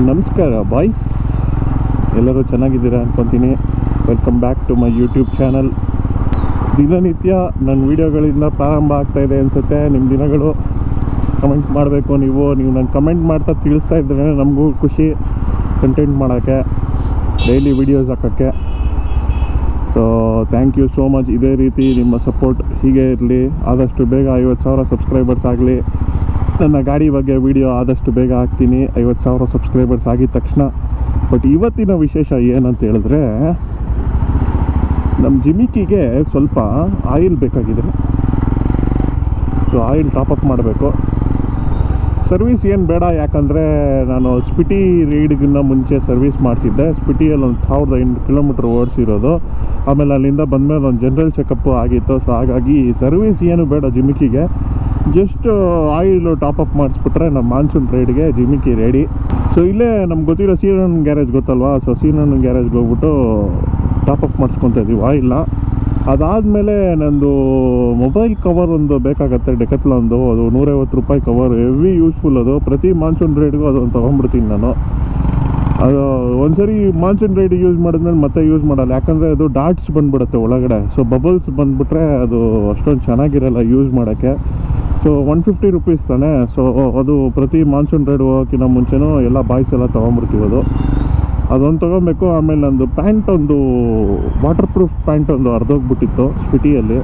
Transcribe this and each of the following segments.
ನಮಸ್ಕಾರ ಬಾಯ್ಸ್ ಎಲ್ಲರೂ ಚೆನ್ನಾಗಿದ್ದೀರಾ ಅನ್ಕೊತೀನಿ welcome back to my YouTube channel ದಿನನಿತ್ಯ ನನ್ನ ವೀಡಿಯೋಗಳಿಂದ ಪ್ರಾರಂಭ ಆಗ್ತಾ ಇದೆ ಅನಿಸುತ್ತೆ ನಿಮ್ಮ ದಿನಗಳು ಕಮೆಂಟ್ ಮಾಡಬೇಕು ನೀವು ನೀವು ನಂಗೆ ಕಮೆಂಟ್ ಮಾಡ್ತಾ ತಿಳಿಸ್ತಾ ಇದ್ದರೆ ನಮಗೂ ಖುಷಿ ಕಂಟೆಂಟ್ ಮಾಡೋಕ್ಕೆ ಡೈಲಿ ವೀಡಿಯೋಸ್ ಹಾಕೋಕ್ಕೆ so thank you so much ಇದೇ ರೀತಿ ನಿಮ್ಮ ಸಪೋರ್ಟ್ ಹೀಗೆ ಇರಲಿ ಆದಷ್ಟು ಬೇಗ ಐವತ್ತು ಸಾವಿರ ಸಬ್ಸ್ಕ್ರೈಬರ್ಸ್ ಆಗಲಿ ನನ್ನ ಗಾಡಿ ಬಗ್ಗೆ ವಿಡಿಯೋ ಆದಷ್ಟು ಬೇಗ ಹಾಕ್ತೀನಿ ಐವತ್ತು ಸಾವಿರ ಸಬ್ಸ್ಕ್ರೈಬರ್ಸ್ ಆಗಿದ ತಕ್ಷಣ ಬಟ್ ಇವತ್ತಿನ ವಿಶೇಷ ಏನಂತ ಹೇಳಿದ್ರೆ ನಮ್ಮ ಜಿಮಿಕಿಗೆ ಸ್ವಲ್ಪ ಆಯಿಲ್ ಬೇಕಾಗಿದೆ ಸೊ ಆಯಿಲ್ ಟಾಪಪ್ ಮಾಡಬೇಕು ಸರ್ವಿಸ್ ಏನು ಬೇಡ ಯಾಕಂದರೆ ನಾನು ಸ್ಪಿಟಿ ರೈಡ್ಗಿನ್ನ ಮುಂಚೆ ಸರ್ವಿಸ್ ಮಾಡಿಸಿದ್ದೆ ಸ್ಪಿಟಿಯಲ್ಲಿ ಒಂದು ಸಾವಿರದ ಎಂಟು ಕಿಲೋಮೀಟ್ರ್ ಓಡಿಸಿರೋದು ಆಮೇಲೆ ಅಲ್ಲಿಂದ ಬಂದಮೇಲೆ ಒಂದು ಜನರಲ್ ಚೆಕಪ್ಪು ಆಗಿತ್ತು ಸೊ ಹಾಗಾಗಿ ಸರ್ವಿಸ್ ಏನು ಬೇಡ ಜಿಮಿಕಿಗೆ ಜಸ್ಟ್ ಆಯಿಲ್ ಟಾಪಪ್ ಮಾಡಿಸ್ಬಿಟ್ರೆ ನಮ್ಮ ಮಾನ್ಸೂನ್ ರೈಡ್ಗೆ ಜಿಮಿಕಿ ರೆಡಿ ಸೊ ಇಲ್ಲೇ ನಮ್ಗೆ ಗೊತ್ತಿರೋ ಸೀರನ್ ಗ್ಯಾರೇಜ್ ಗೊತ್ತಲ್ವಾ ಸೊ ಸೀರನ್ ಗ್ಯಾರೇಜ್ಗೆ ಹೋಗ್ಬಿಟ್ಟು ಟಾಪಪ್ ಮಾಡಿಸ್ಕೊತಾ ಇದ್ದೀವಿ ಆಯಿಲ್ನ ಅದಾದಮೇಲೆ ನಂದು ಮೊಬೈಲ್ ಕವರ್ ಒಂದು ಬೇಕಾಗತ್ತೆ ಡೆಕತ್ಲೊಂದು ಅದು ನೂರೈವತ್ತು ರೂಪಾಯಿ ಕವರ್ ಹೆವಿ ಯೂಸ್ಫುಲ್ ಅದು ಪ್ರತಿ ಮಾನ್ಸೂನ್ ರೈಡ್ಗೂ ಅದೊಂದು ತೊಗೊಂಡ್ಬಿಡ್ತೀನಿ ನಾನು ಅದು ಒಂದ್ಸರಿ ಮಾನ್ಸೂನ್ ರೈಡ್ ಯೂಸ್ ಮಾಡಿದ್ಮೇಲೆ ಮತ್ತೆ ಯೂಸ್ ಮಾಡಲ್ಲ ಯಾಕಂದರೆ ಅದು ಡಾಟ್ಸ್ ಬಂದ್ಬಿಡುತ್ತೆ ಒಳಗಡೆ ಸೊ ಬಬಲ್ಸ್ ಬಂದುಬಿಟ್ರೆ ಅದು ಅಷ್ಟೊಂದು ಚೆನ್ನಾಗಿರಲ್ಲ ಯೂಸ್ ಮಾಡೋಕ್ಕೆ ಸೊ ಒನ್ ಫಿಫ್ಟಿ ರುಪೀಸ್ ತಾನೆ ಸೊ ಅದು ಪ್ರತಿ ಮಾನ್ಸೂನ್ ರೈಡ್ ಹೋಗೋಕ್ಕಿಂತ ಮುಂಚೆನೂ ಎಲ್ಲ ಬಾಯ್ಸ್ ಎಲ್ಲ ತೊಗೊಂಡ್ಬಿಡ್ತೀವಿ ಅದು ಅದೊಂದು ತೊಗೊಬೇಕು ಆಮೇಲೆ ನಂದು ಪ್ಯಾಂಟ್ ಒಂದು ವಾಟರ್ ಪ್ರೂಫ್ ಪ್ಯಾಂಟ್ ಒಂದು ಅರ್ಧೋಗ್ಬಿಟ್ಟಿತ್ತು ಸ್ಪಿಟಿಯಲ್ಲಿ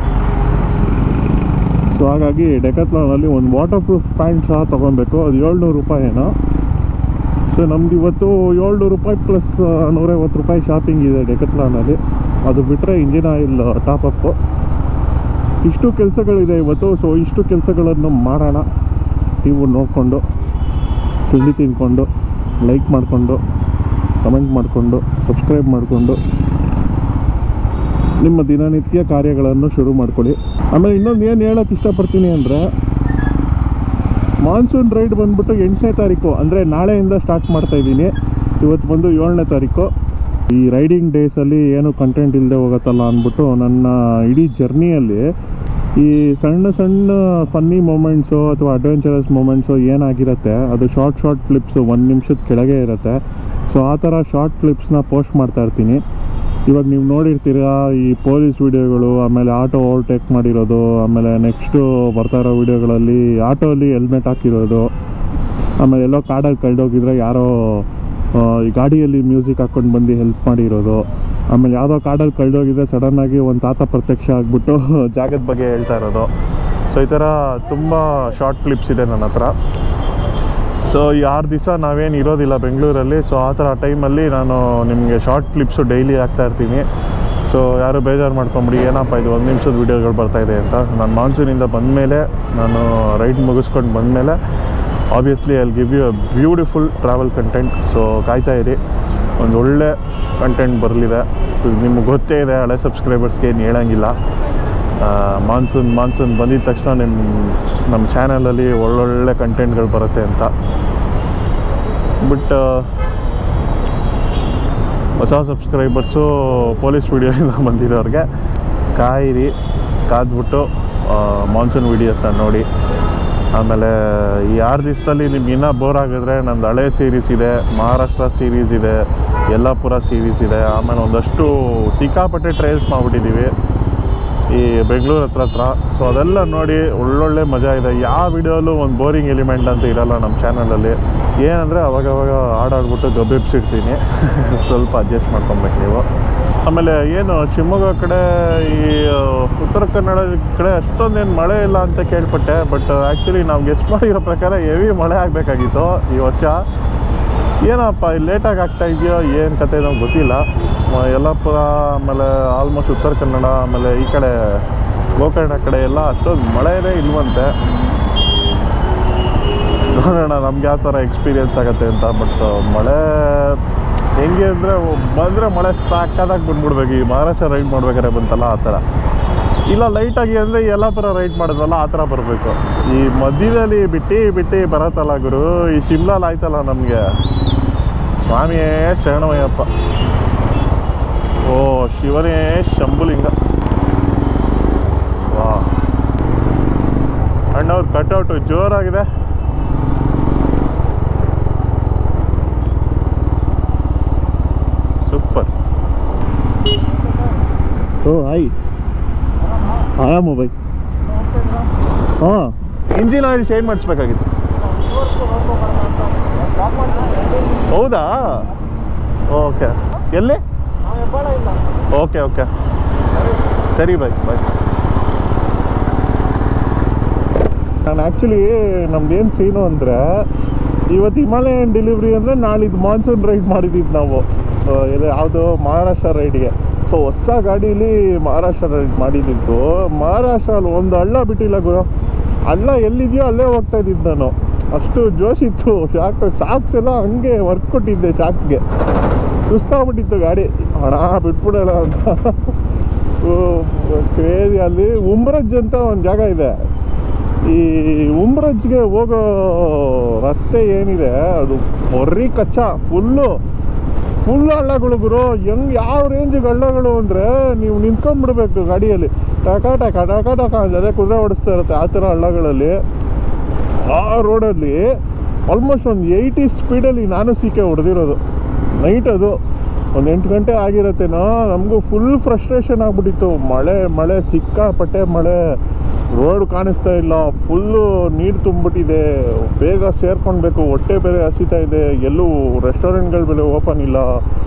ಸೊ ಹಾಗಾಗಿ ಡೆಕತ್ಲಾನಲ್ಲಿ ಒಂದು ವಾಟರ್ ಪ್ರೂಫ್ ಪ್ಯಾಂಟ್ ಸಹ ತೊಗೊಬೇಕು ಅದು ಏಳ್ನೂರು ರೂಪಾಯಿ ಏನೋ ಸೊ ನಮ್ದು ಇವತ್ತು ಏಳ್ನೂರು ರೂಪಾಯಿ ಪ್ಲಸ್ ನೂರೈವತ್ತು ರೂಪಾಯಿ ಶಾಪಿಂಗ್ ಇದೆ ಡೆಕತ್ಲಾನಲ್ಲಿ ಅದು ಬಿಟ್ಟರೆ ಇಂಜಿನ್ ಆಯಿಲ್ ಟಾಪಪ್ಪು ಇಷ್ಟು ಕೆಲಸಗಳಿದೆ ಇವತ್ತು ಸೊ ಇಷ್ಟು ಕೆಲಸಗಳನ್ನು ಮಾಡೋಣ ನೀವು ನೋಡಿಕೊಂಡು ತಿಂಡಿ ತಿನ್ಕೊಂಡು ಲೈಕ್ ಮಾಡಿಕೊಂಡು ಕಮೆಂಟ್ ಮಾಡಿಕೊಂಡು ಸಬ್ಸ್ಕ್ರೈಬ್ ಮಾಡಿಕೊಂಡು ನಿಮ್ಮ ದಿನನಿತ್ಯ ಕಾರ್ಯಗಳನ್ನು ಶುರು ಮಾಡ್ಕೊಳ್ಳಿ ಆಮೇಲೆ ಇನ್ನೊಂದು ಏನು ಹೇಳೋಕ್ಕೆ ಇಷ್ಟಪಡ್ತೀನಿ ಅಂದರೆ ಮಾನ್ಸೂನ್ ರೈಡ್ ಬಂದ್ಬಿಟ್ಟು ಎಂಟನೇ ತಾರೀಕು ಅಂದರೆ ನಾಳೆಯಿಂದ ಸ್ಟಾರ್ಟ್ ಮಾಡ್ತಾ ಇದ್ದೀನಿ ಇವತ್ತು ಬಂದು ಏಳನೇ ತಾರೀಕು ಈ ರೈಡಿಂಗ್ ಡೇಸಲ್ಲಿ ಏನು ಕಂಟೆಂಟ್ ಇಲ್ಲದೆ ಹೋಗುತ್ತಲ್ಲ ಅಂದ್ಬಿಟ್ಟು ನನ್ನ ಇಡೀ ಜರ್ನಿಯಲ್ಲಿ ಈ ಸಣ್ಣ ಸಣ್ಣ ಫನ್ನಿ ಮೂಮೆಂಟ್ಸು ಅಥವಾ ಅಡ್ವೆಂಚರಸ್ ಮೂಮೆಂಟ್ಸು ಏನಾಗಿರುತ್ತೆ ಅದು ಶಾರ್ಟ್ ಶಾರ್ಟ್ ಕ್ಲಿಪ್ಸು ಒಂದು ನಿಮಿಷದ ಕೆಳಗೆ ಇರುತ್ತೆ ಸೊ ಆ ಥರ ಶಾರ್ಟ್ ಕ್ಲಿಪ್ಸ್ನ ಪೋಸ್ಟ್ ಮಾಡ್ತಾ ಇರ್ತೀನಿ ಇವಾಗ ನೀವು ನೋಡಿರ್ತೀರಾ ಈ ಪೊಲೀಸ್ ವಿಡಿಯೋಗಳು ಆಮೇಲೆ ಆಟೋ ಓವರ್ಟೇಕ್ ಮಾಡಿರೋದು ಆಮೇಲೆ ನೆಕ್ಸ್ಟು ಬರ್ತಾ ಇರೋ ವಿಡಿಯೋಗಳಲ್ಲಿ ಆಟೋಲ್ಲಿ ಹೆಲ್ಮೆಟ್ ಹಾಕಿರೋದು ಆಮೇಲೆ ಎಲ್ಲೋ ಕಾಡಲ್ಲಿ ಕಳೆದೋಗಿದ್ರೆ ಯಾರೋ ಆ, ಈ ಗಾಡಿಯಲ್ಲಿ ಮ್ಯೂಸಿಕ್ ಹಾಕ್ಕೊಂಡು ಬಂದು ಹೆಲ್ಪ್ ಮಾಡಿರೋದು ಆಮೇಲೆ ಯಾವುದೋ ಕಾಡಲ್ಲಿ ಕಳೆದೋಗಿದ್ರೆ ಸಡನ್ನಾಗಿ ಒಂದು ತಾತ ಪ್ರತ್ಯಕ್ಷ ಆಗಿಬಿಟ್ಟು ಜಾಗದ ಬಗ್ಗೆ ಹೇಳ್ತಾ ಇರೋದು ಸೊ ಈ ಥರ ತುಂಬ ಶಾರ್ಟ್ ಕ್ಲಿಪ್ಸ್ ಇದೆ ನನ್ನ ಹತ್ರ ಸೊ ಈ ಆರು ದಿವಸ ನಾವೇನು ಇರೋದಿಲ್ಲ ಬೆಂಗಳೂರಲ್ಲಿ ಸೊ ಆ ಥರ ಟೈಮಲ್ಲಿ ನಾನು ನಿಮಗೆ ಶಾರ್ಟ್ ಕ್ಲಿಪ್ಸು ಡೈಲಿ ಹಾಕ್ತಾ ಇರ್ತೀನಿ ಸೊ ಯಾರು ಬೇಜಾರು ಮಾಡ್ಕೊಂಬಿಡಿ ಏನಪ್ಪ ಇದು ಒಂದು ನಿಮಿಷದ ವೀಡಿಯೋಗಳು ಬರ್ತಾ ಇದೆ ಅಂತ ನಾನು ಮಾನ್ಸೂನಿಂದ ಬಂದಮೇಲೆ ನಾನು ರೈಡ್ ಮುಗಿಸ್ಕೊಂಡು ಬಂದಮೇಲೆ ಆಬ್ವಿಯಸ್ಲಿ ಅಲ್ಲಿ give you a beautiful travel content so ಕಾಯ್ತಾ ಇರಿ ಒಂದು ಒಳ್ಳೆ ಕಂಟೆಂಟ್ ಬರಲಿದೆ ನಿಮ್ಗೆ ಗೊತ್ತೇ ಇದೆ ಹಳೆ ಸಬ್ಸ್ಕ್ರೈಬರ್ಸ್ಗೆ ಏನು ಹೇಳೋಂಗಿಲ್ಲ ಮಾನ್ಸೂನ್ ಮಾನ್ಸೂನ್ ಬಂದಿದ ತಕ್ಷಣ ನಿಮ್ಮ ನಮ್ಮ ಚಾನಲಲ್ಲಿ ಒಳ್ಳೊಳ್ಳೆ ಕಂಟೆಂಟ್ಗಳು ಬರುತ್ತೆ ಅಂತ ಬಟ್ ಹೊಸ ಸಬ್ಸ್ಕ್ರೈಬರ್ಸು ಪೊಲೀಸ್ ವೀಡಿಯೋಯಿಂದ ಬಂದಿರೋರಿಗೆ ಕಾಯಿರಿ ಕಾದ್ಬಿಟ್ಟು ಮಾನ್ಸೂನ್ ವೀಡಿಯೋಸ್ನ ನೋಡಿ ಆಮೇಲೆ ಈ ಆರು ದಿವಸದಲ್ಲಿ ನಿಮ್ಗೆ ಇನ್ನೂ ಬೋರ್ ಆಗಿದ್ರೆ ನಂದು ಹಳೆ ಸೀರೀಸ್ ಇದೆ ಮಹಾರಾಷ್ಟ್ರ ಸೀರೀಸ್ ಇದೆ ಯಲ್ಲಾಪುರ ಸೀರೀಸ್ ಇದೆ ಆಮೇಲೆ ಒಂದಷ್ಟು ಸಿಕ್ಕಾಪಟ್ಟೆ ಟ್ರೇಸ್ ಮಾಡಿಬಿಟ್ಟಿದ್ದೀವಿ ಈ ಬೆಂಗಳೂರು ಹತ್ರ ಹತ್ರ ಸೊ ಅದೆಲ್ಲ ನೋಡಿ ಒಳ್ಳೊಳ್ಳೆ ಮಜಾ ಇದೆ ಯಾವ ವಿಡಿಯೋಲ್ಲೂ ಒಂದು ಬೋರಿಂಗ್ ಎಲಿಮೆಂಟ್ ಅಂತ ಇರಲ್ಲ ನಮ್ಮ ಚಾನಲಲ್ಲಿ ಏನಂದರೆ ಅವಾಗವಾಗ ಹಾಡಾಡ್ಬಿಟ್ಟು ಗಬ್ಬೆಬ್ಸಿಡ್ತೀನಿ ಸ್ವಲ್ಪ ಅಡ್ಜಸ್ಟ್ ಮಾಡ್ಕೊಬೇಕು ನೀವು ಆಮೇಲೆ ಏನು ಶಿವಮೊಗ್ಗ ಕಡೆ ಈ ಆ, ಉತ್ತರ ಕನ್ನಡ ಕಡೆ ಅಷ್ಟೊಂದೇನು ಮಳೆ ಇಲ್ಲ ಅಂತ ಕೇಳ್ಪಟ್ಟೆ ಬಟ್ ಆ್ಯಕ್ಚುಲಿ ನಾವು ಗೆಸ್ಟ್ ಮಾಡಿರೋ ಪ್ರಕಾರ ಹೆವಿ ಮಳೆ ಆಗಬೇಕಾಗಿತ್ತು ಈ ವರ್ಷ ಏನಪ್ಪ ಲೇಟಾಗಿ ಆಗ್ತಾ ಇದೆಯೋ ಏನು ಕತೆ ನಮ್ಗೆ ಗೊತ್ತಿಲ್ಲ ಮ- ಯಲ್ಲಾಪುರ ಆಮೇಲೆ ಆಲ್ಮೋಸ್ಟ್ ಉತ್ತರ ಕನ್ನಡ ಆಮೇಲೆ ಈ ಕಡೆ ಗೋಕರ್ಣ ಕಡೆ ಎಲ್ಲ ಅಷ್ಟೊಂದು ಮಳೆನೇ ಇಲ್ವಂತೆ ನೋಡೋಣ ನಮ್ಗೆ ಯಾವ ಥರ ಎಕ್ಸ್ಪೀರಿಯನ್ಸ್ ಆಗುತ್ತೆ ಅಂತ ಬಟ್ ಮಳೆ ಹೆಂಗೆ ಅಂದರೆ ಬಂದರೆ ಮಳೆ ಸಾಕಾದಾಗ ಬಂದ್ಬಿಡ್ಬೇಕು ಈ ಮಹಾರಾಷ್ಟ್ರ ರೈಡ್ ಮಾಡ್ಬೇಕಾದ್ರೆ ಬಂತಲ್ಲ ಆ ಥರ ಇಲ್ಲ ಲೈಟಾಗಿ ಅಂದರೆ ಯಲ್ಲಾಪುರ ರೈಡ್ ಮಾಡಿದ್ವಲ್ಲ ಆ ಥರ ಬರಬೇಕು ಈ ಮಧ್ಯದಲ್ಲಿ ಬಿಟ್ಟು ಬಿಟ್ಟು ಬರತ್ತಲ್ಲ ಗುರು ಈ ಶಿಮ್ಲಾಲ್ ಆಯ್ತಲ್ಲ ನಮಗೆ ಸ್ವಾಮಿಯೇ ಶರಣಮಯ್ಯಪ್ಪ ಓ ಶಿವನೇ ಶಂಭುಲಿಂಗ ವಾ ಅಣ್ಣವ್ರ ಕಟ್ಔಟು ಜೋರಾಗಿದೆ ಭಾಯ್ ಆರಾಮ ಬೈ ಹಾಂ ಇಂಜಿನ್ ಆಯಿಲ್ ಚೇಂಜ್ ಮಾಡಿಸ್ಬೇಕಾಗಿತ್ತು ಹೌದಾ ಓಕೆ ಎಲ್ಲಿ ಓಕೆ ಓಕೆ ಸರಿ ಬಾಯ್ ಬಾಯ್ ನಾನು ಆ್ಯಕ್ಚುಲಿ ನಮ್ದೇನು ಸೀನು ಅಂದರೆ ಇವತ್ತು ಹಿಮಾಲಯನ್ ಡೆಲಿವ್ರಿ ಅಂದರೆ ನಾಳಿದ್ದು ಮಾನ್ಸೂನ್ ರೈಡ್ ಮಾಡಿದ್ದಿದ್ದು ನಾವು ಆ, ಇದು ಯಾವುದು ಮಹಾರಾಷ್ಟ್ರ ರೈಡ್ಗೆ ಸೊ ಹೊಸ ಗಾಡೀಲಿ ಮಹಾರಾಷ್ಟ್ರ ರೈಡ್ ಮಾಡಿದ್ದಿದ್ದು ಮಹಾರಾಷ್ಟ್ರಲ್ಲಿ ಒಂದು ಹಳ್ಳ ಬಿಟ್ಟಿಲ್ಲ ಗುರು ಹಳ್ಳ ಎಲ್ಲಿದೆಯೋ ಅಲ್ಲೇ ಹೋಗ್ತಾ ಇದ್ದಿದ್ದು ನಾನು ಅಷ್ಟು ಜೋಶ್ ಇತ್ತು ಶಾಕ್ ಶಾಕ್ಸ್ ಎಲ್ಲ ಹಂಗೆ ವರ್ಕ್ ಕೊಟ್ಟಿದ್ದೆ ಶಾಕ್ಸ್ಗೆ ಸುಸ್ತಾಗ್ಬಿಟ್ಟಿತ್ತು ಗಾಡಿ ಹಣ ಬಿಟ್ಬಿಡೋಣ ಅಂತ ಕ್ರೇಜಿ ಅಲ್ಲಿ ಉಮ್ರಜ್ ಅಂತ ಒಂದು ಜಾಗ ಇದೆ ಈ ಉಮ್ರಜ್ಗೆ ಹೋಗೋ ರಸ್ತೆ ಏನಿದೆ ಅದು ಹೊರ್ರಿ ಕಚ್ಚ ಫುಲ್ಲು ಫುಲ್ ಹಳ್ಳಗಳು ಗುರು ಹೆಂಗ್ ಯಾವ ರೇಂಜಿಗೆ ಹಳ್ಳಗಳು ಅಂದರೆ ನೀವು ನಿಂತ್ಕೊಂಡ್ಬಿಡ್ಬೇಕು ಗಾಡಿಯಲ್ಲಿ ಟಕ ಟಕ ಟಕ ಟಕ ಅಂತ ಅದೇ ಕುದುರೆ ಓಡಿಸ್ತಾ ಇರುತ್ತೆ ಆ ಥರ ಹಳ್ಳಗಳಲ್ಲಿ ಆ ರೋಡಲ್ಲಿ ಆಲ್ಮೋಸ್ಟ್ ಒಂದು ಏಯ್ಟಿ ಸ್ಪೀಡಲ್ಲಿ ನಾನು ಸೀಕೆ ಹೊಡೆದಿರೋದು ನೈಟ್ ಅದು ಒಂದು ಎಂಟು ಗಂಟೆ ಆಗಿರತ್ತೇನೋ ನಮಗೂ ಫುಲ್ ಫ್ರಸ್ಟ್ರೇಷನ್ ಆಗ್ಬಿಟ್ಟಿತ್ತು ಮಳೆ ಮಳೆ ಸಿಕ್ಕಾಪಟ್ಟೆ ಮಳೆ ರೋಡ್ ಕಾಣಿಸ್ತಾ ಇಲ್ಲ ಫುಲ್ಲು ನೀರು ತುಂಬಿಟ್ಟಿದೆ ಬೇಗ ಸೇರ್ಕೊಳ್ಬೇಕು ಹೊಟ್ಟೆ ಬೇರೆ ಹಸಿತಾ ಇದೆ ಎಲ್ಲೂ ರೆಸ್ಟೋರೆಂಟ್ಗಳ ಬೆಲೆ ಓಪನ್ ಇಲ್ಲ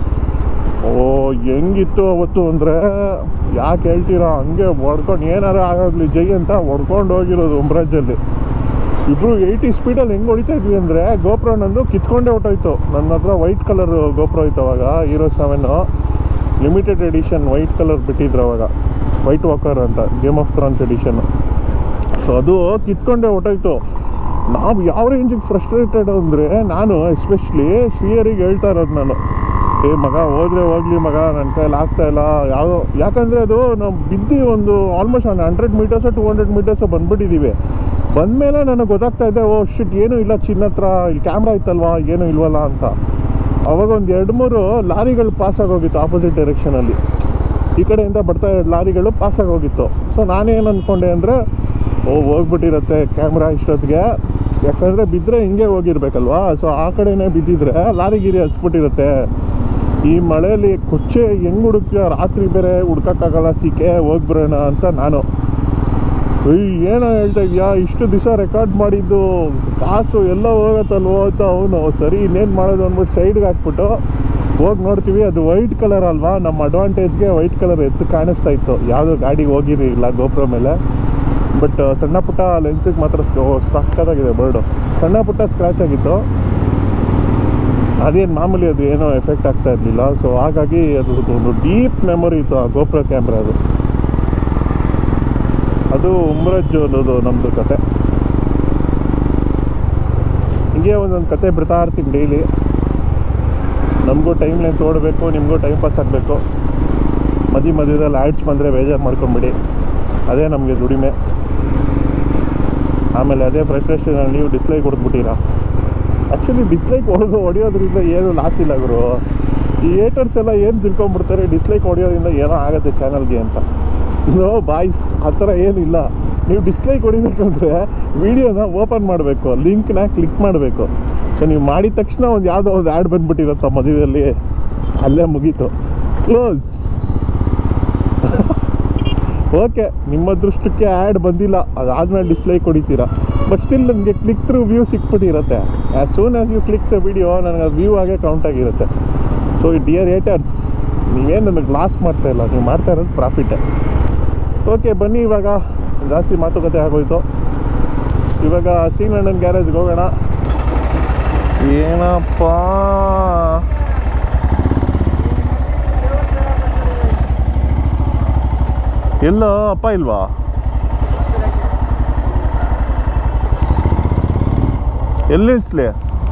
ಓ ಹೆಂಗಿತ್ತು ಅವತ್ತು ಅಂದರೆ ಯಾಕೆ ಹೇಳ್ತೀರಾ ಹಂಗೆ ಹೊಡ್ಕೊಂಡು ಏನಾರು ಆಗಾಗ್ಲಿ ಜೈ ಅಂತ ಹೊಡ್ಕೊಂಡು ಹೋಗಿರೋದು ಉಮ್ರಾಜಲ್ಲಿ ಇಬ್ರು ಏಯ್ಟಿ ಸ್ಪೀಡಲ್ಲಿ ಹೆಂಗೆ ಹೊಡಿತಾ ಇದ್ವಿ ಅಂದರೆ ಗೋಪ್ರೋ ನಂದು ಕಿತ್ಕೊಂಡೇ ಹೊಟ್ಟೋಯ್ತು ನನ್ನ ಹತ್ರ ವೈಟ್ ಕಲರ್ ಗೋಪ್ರೋ ಇತ್ತು ಅವಾಗ Hero seven limited edition white colour ಬಿಟ್ಟಿದ್ರು ಅವಾಗ ವೈಟ್ ವಾಕರ್ ಅಂತ Game of Thrones edition so ಅದು ಕಿತ್ಕೊಂಡೇ ಹೊಟ್ಟೋಯ್ತು ನಾವು ಯಾವ ರೇಂಜಿಗೆ ಫ್ರಸ್ಟ್ರೇಟೆಡ್ ಅಂದರೆ ನಾನು ಎಸ್ಪೆಷಲಿ ಶ್ರೀಯರಿಗೆ ಹೇಳ್ತಾ ಇರೋದು ನಾನು ಏ ಮಗ ಹೋದ್ರೆ ಹೋಗ್ಲಿ ಮಗ ನನ್ನ ಕೈಯಲ್ಲಿ ಆಗ್ತಾ ಇಲ್ಲ ಯಾವುದೋ ಯಾಕಂದರೆ ಅದು ನಾವು ಬಿದ್ದು ಒಂದು ಆಲ್ಮೋಸ್ಟ್ ಒಂದು hundred metres two hundred metres ಬಂದ್ಬಿಟ್ಟಿದ್ದೀವಿ ಬಂದಮೇಲೆ ನನಗೆ ಗೊತ್ತಾಗ್ತಾ ಇದೆ ಓ ಶಿಟ್ ಏನೂ ಇಲ್ಲ ಚಿನ್ನ ಹತ್ರ ಇಲ್ಲಿ ಕ್ಯಾಮ್ರಾ ಇತ್ತಲ್ವಾ ಏನೂ ಇಲ್ವಲ್ಲ ಅಂತ ಅವಾಗ ಒಂದು ಎರಡು ಮೂರು ಲಾರಿಗಳು ಪಾಸ್ ಆಗೋಗಿತ್ತು ಆಪೋಸಿಟ್ ಡೈರೆಕ್ಷನಲ್ಲಿ ಈ ಕಡೆಯಿಂದ ಬರ್ತಾ ಇರೋ ಲಾರಿಗಳು ಪಾಸ್ ಆಗೋಗಿತ್ತು ಸೊ ನಾನೇನು ಅಂದ್ಕೊಂಡೆ ಅಂದರೆ ಓ ಹೋಗ್ಬಿಟ್ಟಿರತ್ತೆ ಕ್ಯಾಮ್ರಾ ಇಷ್ಟೊತ್ತಿಗೆ ಯಾಕಂದರೆ ಬಿದ್ದರೆ ಹಿಂಗೆ ಹೋಗಿರ್ಬೇಕಲ್ವಾ ಸೊ ಆ ಕಡೆನೇ ಬಿದ್ದಿದ್ರೆ ಲಾರಿ ಗಿರಿ ಹಚ್ಬಿಟ್ಟಿರುತ್ತೆ ಈ ಮಳೆಯಲ್ಲಿ ಕೊಚ್ಚೆ ಹೆಂಗೆ ಹುಡುಕ್ತೀಯ ರಾತ್ರಿ ಬೇರೆ ಹುಡ್ಕೋಕ್ಕಾಗಲ್ಲ ಸಿಕ್ಕೆ ಹೋಗ್ಬರೋಣ ಅಂತ ನಾನು ಏಯ್ ಏನೋ ಹೇಳ್ತಾ ಇದೆಯಾ ಇಷ್ಟು ದಿವಸ ರೆಕಾರ್ಡ್ ಮಾಡಿದ್ದು ಕಾಸು ಎಲ್ಲ ಹೋಗತ್ತಲ್ವೋ ಅಂತ ಅವನು ಸರಿ ಇನ್ನೇನು ಮಾಡೋದು ಅಂದ್ಬಿಟ್ಟು ಸೈಡ್ಗೆ ಹಾಕ್ಬಿಟ್ಟು ಹೋಗಿ ನೋಡ್ತೀವಿ ಅದು ವೈಟ್ ಕಲರ್ ಅಲ್ವಾ ನಮ್ಮ ಅಡ್ವಾಂಟೇಜ್ಗೆ ವೈಟ್ ಕಲರ್ ಎತ್ತು ಕಾಣಿಸ್ತಾ ಇತ್ತು ಯಾವುದೋ ಗಾಡಿ ಹೋಗಿರಲಿಲ್ಲ ಗೋಪುರ ಮೇಲೆ ಬಟ್ ಸಣ್ಣ ಪುಟ್ಟ ಲೆನ್ಸಿಗೆ ಮಾತ್ರ ಸ್ಕ- ಸಕ್ಕತ್ತಾಗಿದೆ ಬರ್ಡು ಸಣ್ಣ ಪುಟ್ಟ ಸ್ಕ್ರ್ಯಾಚ್ ಆಗಿತ್ತು ಅದೇನು ಮಾಮೂಲಿ ಅದು ಏನೋ ಎಫೆಕ್ಟ್ ಆಗ್ತಾ ಇರಲಿಲ್ಲ ಸೊ ಹಾಗಾಗಿ ಅದ್ರದ್ದು ಒಂದು ಡೀಪ್ ಮೆಮೊರಿ ಇತ್ತು ಆ ಗೋಪುರ ಕ್ಯಾಮ್ರಾ ಅದು ಅದು ಉಮ್ರಜ್ ಅನ್ನೋದು ನಮ್ಮದು ಕತೆ ಹಿಂಗೆ ಒಂದೊಂದು ಕತೆ ಬಿಡ್ತಾ ಇರ್ತೀನಿ ಡೈಲಿ ನಮಗೂ ಟೈಮ್ ಲೈನ್ ತೋಡಬೇಕು ನಿಮಗೂ ಟೈಮ್ ಪಾಸ್ ಆಗಬೇಕು ಮಧ್ಯ ಮಧ್ಯದಲ್ಲಿ ಆ್ಯಡ್ಸ್ ಬಂದರೆ ಬೇಜಾರು ಮಾಡ್ಕೊಂಬಿಡಿ ಅದೇ ನಮಗೆ ದುಡಿಮೆ ಆಮೇಲೆ ಅದೇ ಫ್ರಸ್ಟ್ರೇಷನ್ ನೀವು ಡಿಸ್ಲೈಕ್ ಹೊಡೆದ್ಬಿಟ್ಟಿರಾ ಆ್ಯಕ್ಚುಲಿ ಡಿಸ್ಲೈಕ್ ಹೊಡೆದು ಹೊಡೆಯೋದ್ರಿಂದ ಏನು ಲಾಸ್ ಇಲ್ಲ ಗುರು ಈ ಏಟರ್ಸ್ ಎಲ್ಲ ಏನು ತಿಳ್ಕೊಂಬಿಡ್ತಾರೆ ಡಿಸ್ಲೈಕ್ ಹೊಡೆಯೋದ್ರಿಂದ ಏನೋ ಆಗುತ್ತೆ ಚಾನಲ್ಗೆ ಅಂತ ನೋ ಬಾಯ್ಸ್ ಆ ಥರ ಏನಿಲ್ಲ ನೀವು ಡಿಸ್ಲೈಕ್ ಹೊಡಿಬೇಕಂದ್ರೆ ವೀಡಿಯೋನ ಓಪನ್ ಮಾಡಬೇಕು ಲಿಂಕ್ನ ಕ್ಲಿಕ್ ಮಾಡಬೇಕು ಸೊ ನೀವು ಮಾಡಿದ ತಕ್ಷಣ ಒಂದು ಯಾವುದೋ ಒಂದು ಆ್ಯಡ್ ಬಂದ್ಬಿಟ್ಟಿರುತ್ತೆ ಮಧ್ಯದಲ್ಲಿ ಅಲ್ಲೇ ಮುಗೀತು ಕ್ಲೋಸ್ ಓಕೆ ನಿಮ್ಮ ಅದೃಷ್ಟಕ್ಕೆ ಆ್ಯಡ್ ಬಂದಿಲ್ಲ ಅದಾದ್ಮೇಲೆ ಡಿಸ್ಲೈಕ್ ಹೊಡಿತೀರಾ ಬಟ್ ಸ್ಟಿಲ್ ನನಗೆ ಕ್ಲಿಕ್ ಥ್ರೂ ವ್ಯೂ ಸಿಕ್ಬಿಟ್ಟಿರುತ್ತೆ as soon as you click the video ನನಗೆ ವ್ಯೂ ಆಗೇ ಕೌಂಟ್ ಆಗಿರುತ್ತೆ ಸೊ ಈ ಡಿಯರ್ ಏಟರ್ಸ್ ನೀವೇನು ನನಗೆ ಲಾಸ್ ಮಾಡ್ತಾ ಇಲ್ಲ ನೀವು ಮಾಡ್ತಾ ಇರೋದು ಪ್ರಾಫಿಟ್ಟೇ ಓಕೆ ಬನ್ನಿ ಇವಾಗ ಜಾಸ್ತಿ ಮಾತುಕತೆ ಆಗೋಯ್ತು ಇವಾಗ ಸೀನಣ್ಣನ ಗ್ಯಾರೇಜ್ಗೆ ಹೋಗೋಣ ಏನಪ್ಪ ಎಲ್ಲೋ ಅಪ್ಪ ಇಲ್ವಾ ಎಲ್ಲಿ ನಿಲ್ಸ್ಲಿ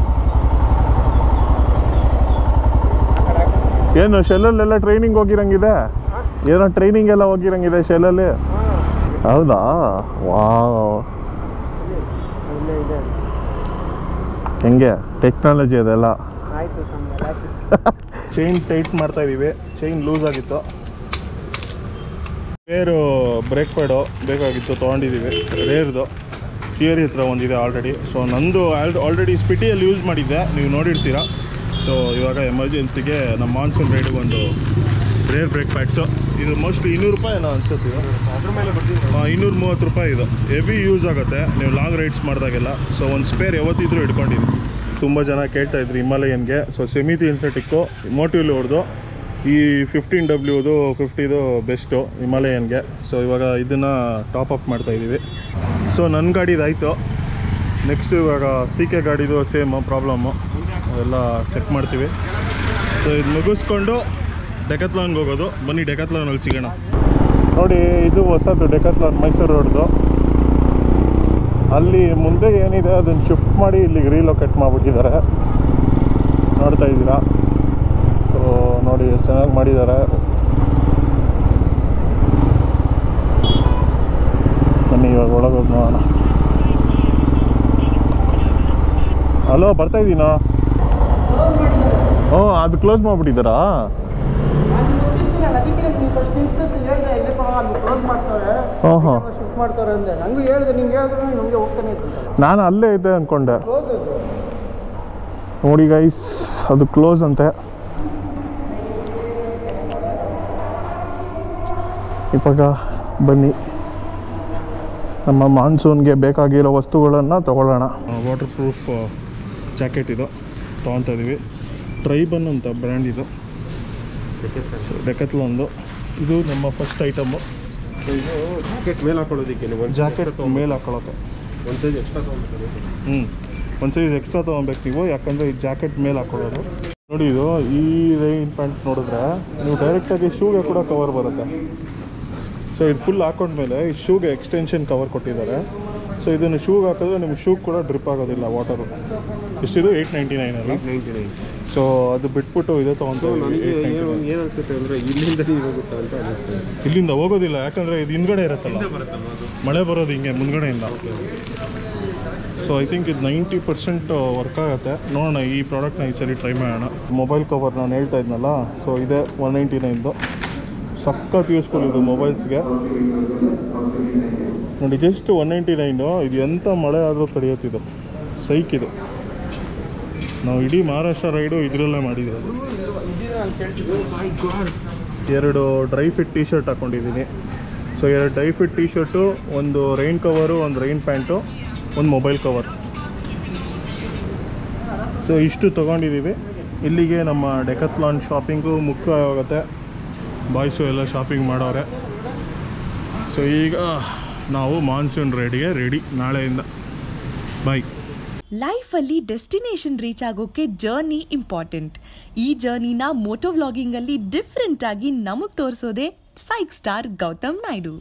ಏನು ಶೆಲ್ಲಲ್ಲೆಲ್ಲ ಟ್ರೈನಿಂಗ್ ಹೋಗಿರಂಗಿದೆ ಏನೋ ಟ್ರೈನಿಂಗ್ ಎಲ್ಲ ಹೋಗಿರಂಗಿದೆ ಶೆಲ್ಲಲ್ಲಿ ಹೌದಾ ವಾವ್ ಇಲ್ಲೇ ಇದೆ ಹೆಂಗೆ ಟೆಕ್ನಾಲಜಿ ಅದೆಲ್ಲ ಆಯ್ತು ಸ್ವಾಮಿ ಚೈನ್ ಟೈಟ್ ಮಾಡ್ತಾ ಇದೀವಿ ಚೈನ್ ಲೂಸ್ ಆಗಿತ್ತು ರೇರು ಬ್ರೇಕ್ ಪ್ಯಾಡು ಬೇಕಾಗಿತ್ತು ತೊಗೊಂಡಿದ್ದೀವಿ ರೇರ್ದು ಥಿಯರಿ ಹತ್ರ ಒಂದಿದೆ ಆಲ್ರೆಡಿ ಸೊ ನಂದು ಆಲ್ರೆಡಿ ಸ್ಪಿಟಿಯಲ್ಲಿ ಯೂಸ್ ಮಾಡಿದ್ದೆ ನೀವು ನೋಡಿರ್ತೀರ ಸೊ ಇವಾಗ ಎಮರ್ಜೆನ್ಸಿಗೆ ನಮ್ಮ ಮಾನ್ಸೂನ್ ರೈಡಿಗೆ ಒಂದು ರೇರ್ ಬ್ರೇಕ್ ಪ್ಯಾಡ್ಸು ಇದು ಮೋಸ್ಟ್ಲಿ ಇನ್ನೂರು ರೂಪಾಯಿ ಏನೋ ಅನ್ಸುತ್ತೆ ಇದು ಅದ್ರ ಮೇಲೆ ಬರ್ತೀನಿ ಇನ್ನೂರ ಮೂವತ್ತು ರೂಪಾಯಿ ಇದು ಹೆವಿ ಯೂಸ್ ಆಗುತ್ತೆ ನೀವು ಲಾಂಗ್ ರೈಡ್ಸ್ ಮಾಡಿದಾಗೆಲ್ಲ ಸೊ ಒಂದು ಸ್ಪೇರ್ ಯಾವತ್ತಿದ್ರೂ ಇಟ್ಕೊಂಡಿದ್ವಿ ತುಂಬ ಜನ ಕೇಳ್ತಾ ಇದ್ರು ಹಿಮಾಲಯನ್ಗೆ ಸೊ ಸೆಮಿ ಸಿಂಥೆಟಿಕ್ಕು ಮೋಟಿವ್ಲಿ ಹೊಡೆದು ಈ ಫಿಫ್ಟೀನ್ ಡಬ್ಲ್ಯೂದು ಫಿಫ್ಟಿದು ಬೆಸ್ಟು ಹಿಮಾಲಯನ್ಗೆ ಸೊ ಇವಾಗ ಇದನ್ನು ಟಾಪ್ ಅಪ್ ಮಾಡ್ತಾ ಇದ್ದೀವಿ ಸೊ ನನ್ನ ಗಾಡಿದಾಯಿತು ನೆಕ್ಸ್ಟ್ ಇವಾಗ ಸಿ ಕೆ ಗಾಡಿದು ಸೇಮ್ ಪ್ರಾಬ್ಲಮ್ಮು ಅವೆಲ್ಲ ಚೆಕ್ ಮಾಡ್ತೀವಿ ಸೊ ಇದು ಮುಗಿಸ್ಕೊಂಡು ಡೆಕತ್ಲಾನ್ಗೆ ಹೋಗೋದು ಬನ್ನಿ ಡೆಕತ್ಲಾನಲ್ಲಿ ಸಿಗೋಣ ನೋಡಿ ಇದು ಹೊಸದು ಡೆಕತ್ಲಾನ್ ಮೈಸೂರು ರೋಡ್ದು ಅಲ್ಲಿ ಮುಂದೆ ಏನಿದೆ ಅದನ್ನು ಶಿಫ್ಟ್ ಮಾಡಿ ಇಲ್ಲಿಗೆ ರೀಲೊಕೇಟ್ ಮಾಡಿಬಿಟ್ಟಿದ್ದಾರೆ ನೋಡ್ತಾ ಇದ್ದೀರಾ ಸೊ ನೋಡಿ ಎಷ್ಟು ಚೆನ್ನಾಗಿ ಮಾಡಿದ್ದಾರೆ ಬನ್ನಿ ಇವಾಗ ಒಳಗೆ ಹೋಗಿ ನೋಡೋಣ ಹಲೋ ಬರ್ತಾ ಇದ್ದೀನಾ ಓ ಅದು ಕ್ಲೋಸ್ ಮಾಡಿಬಿಟ್ಟಿದ್ದಾರಾ ಅದಕ್ಕೆ ನೀವು ಫಸ್ಟ್ ನಿಂತ್ಕೊಂಡು ಹೇಳಿದೆ ಇಲ್ಲೇ ಪಾ ಅಲ್ಲಿ ಕ್ಲೋಸ್ ಮಾಡ್ತಾರೆ ಹಾಂ ಹಾಂ ಶಿಫ್ಟ್ ಮಾಡ್ತಾರೆ ಅಂದೆ ನಂಗೂ ಹೇಳಿದೆ ನಿಮ್ಗೆ ಹೇಳಿದ್ರು ನಮಗೆ ಹೋಗ್ತಾನೆ ಇತ್ತು ನಾನು ಅಲ್ಲೇ ಇದ್ದೆ ಅಂದ್ಕೊಂಡೆ ಕ್ಲೋಸ್ ಅದು ನೋಡಿ ಗೈಸ್ ಅದು ಕ್ಲೋಸ್ ಅಂತೆ ಇವಾಗ ಬನ್ನಿ ನಮ್ಮ ಮಾನ್ಸೂನ್ಗೆ ಬೇಕಾಗಿರೋ ವಸ್ತುಗಳನ್ನು ತಗೊಳ್ಳೋಣ ವಾಟರ್ ಪ್ರೂಫ್ ಜಾಕೆಟ್ ಇದು ತೊಗೊತಾ ಇದೀವಿ ಟ್ರೈಬನ್ ಅಂತ ಬ್ರ್ಯಾಂಡ್ ಇದು ಡೆಕತ್ಲೊಂದು ಇದು ನಮ್ಮ ಫಸ್ಟ್ ಐಟಮು ಇದು ಜಾಕೆಟ್ ಮೇಲೆ ಹಾಕೊಳ್ಳೋದಕ್ಕೆ ನೀವು ಒಂದು ಜಾಕೆಟ್ ಮೇಲೆ ಹಾಕೊಳ್ಳೋಕೆ ಒಂದು ಸೈಜ್ ಎಕ್ಸ್ಟ್ರಾ ತೊಗೊಂಡ್ಬಿಡ್ತಾರೆ ಹ್ಞೂ ಒಂದು ಸೈಜ್ ಎಕ್ಸ್ಟ್ರಾ ತೊಗೊಬೇಕು ನೀವು ಯಾಕಂದರೆ ಈ ಜಾಕೆಟ್ ಮೇಲೆ ಹಾಕೊಳ್ಳೋದು ನೋಡಿ ಇದು ಈ ರೈನ್ ಪ್ಯಾಂಟ್ ನೋಡಿದ್ರೆ ನೀವು ಡೈರೆಕ್ಟಾಗಿ ಶೂಗೆ ಕೂಡ ಕವರ್ ಬರುತ್ತೆ ಸೊ ಇದು ಫುಲ್ ಹಾಕೊಂಡ್ಮೇಲೆ ಈ ಶೂಗೆ ಎಕ್ಸ್ಟೆನ್ಷನ್ ಕವರ್ ಕೊಟ್ಟಿದ್ದಾರೆ ಸೊ ಇದನ್ನು ಶೂಗೆ ಹಾಕಿದ್ರೆ ನಿಮ್ಗೆ ಶೂ ಕೂಡ ಡ್ರಿಪ್ ಆಗೋದಿಲ್ಲ ವಾಟರು ಇಷ್ಟಿದು ಏಯ್ಟ್ ನೈಂಟಿ ನೈನ್ ಅಲ್ಲ ನೈಂಟಿ ನೈನ್ ಸೊ ಅದು ಬಿಟ್ಬಿಟ್ಟು ಇದೇ ತೊಗೊತೀವಿ ನನಗೆ ಏನು ಏನು ಅನ್ಸುತ್ತೆ ಅಂದರೆ ಇಲ್ಲಿಂದ ನೀವು ಹೋಗುತ್ತಾ ಅಂತ ಅನಿಸ್ತದೆ ಇಲ್ಲಿಂದ ಹೋಗೋದಿಲ್ಲ ಯಾಕಂದರೆ ಇದು ಹಿಂದ್ಗಡೆ ಇರುತ್ತಲ್ಲ ಮಳೆ ಬರೋದು ಹಿಂಗೆ ಮುಂದ್ಗಡೆಯಿಂದ ಸೊ ಐ ಥಿಂಕ್ ಇದು ನೈಂಟಿ ಪರ್ಸೆಂಟ್ ವರ್ಕ್ ಆಗುತ್ತೆ ನೋಡೋಣ ಈ ಪ್ರಾಡಕ್ಟ್ನ ಈ ಸರಿ ಟ್ರೈ ಮಾಡೋಣ ಮೊಬೈಲ್ ಕವರ್ ನಾನು ಹೇಳ್ತಾ ಇದ್ನಲ್ಲ ಸೊ ಇದೆ ಒನ್ ನೈಂಟಿ ನೈನ್ದು ಸಖತ್ ಯೂಸ್ಫುಲ್ ಇದು ಮೊಬೈಲ್ಸ್ಗೆ ನೋಡಿ ಜಸ್ಟ್ ಒನ್ ನೈಂಟಿ ನೈನು ಇದು ಎಂಥ ಮಳೆ ಆದರೂ ತಡೆಯುತ್ತಿದ್ದು ಸೈಕ್ ಇದು ನಾವು ಇಡೀ ಮಹಾರಾಷ್ಟ್ರ ರೈಡು ಇದರಲ್ಲೇ ಮಾಡಿದ್ದೀವಿ ಎರಡು ಡ್ರೈ ಫಿಟ್ ಟಿ ಶರ್ಟ್ ಹಾಕ್ಕೊಂಡಿದ್ದೀನಿ ಸೊ ಎರಡು ಡ್ರೈ ಫಿಟ್ ಟಿ ಶರ್ಟು ಒಂದು ರೈನ್ ಕವರು ಒಂದು ರೈನ್ ಪ್ಯಾಂಟು ಒಂದು ಮೊಬೈಲ್ ಕವರ್ ಸೊ ಇಷ್ಟು ತೊಗೊಂಡಿದ್ದೀವಿ ಇಲ್ಲಿಗೆ ನಮ್ಮ ಡೆಕತ್ಲಾನ್ ಶಾಪಿಂಗು ಮುಖ್ಯವಾಗುತ್ತೆ ಬಾಯ್ಸು ಎಲ್ಲ ಶಾಪಿಂಗ್ ಮಾಡೋರೆ ಸೊ ಈಗ ನಾವು ಮಾನ್ಸೂನ್ ರೈಡ್ಗೆ ರೆಡಿ ನಾಳೆಯಿಂದ ಬಾಯ್ ಲೈಫಲ್ಲಿ ಡೆಸ್ಟಿನೇಷನ್ ರೀಚ್ ಆಗೋಕೆ ಜರ್ನಿ ಇಂಪಾರ್ಟೆಂಟ್ ಈ ಜರ್ನಿನ ಮೋಟೋ ವ್ಲಾಗಿಂಗ್ ಅಲ್ಲಿ ಡಿಫ್ರೆಂಟ್ ಆಗಿ ನಮಗ್ ತೋರಿಸೋದೆ ಫೈವ್ ಸ್ಟಾರ್ ಗೌತಮ್ ನಾಯ್ಡು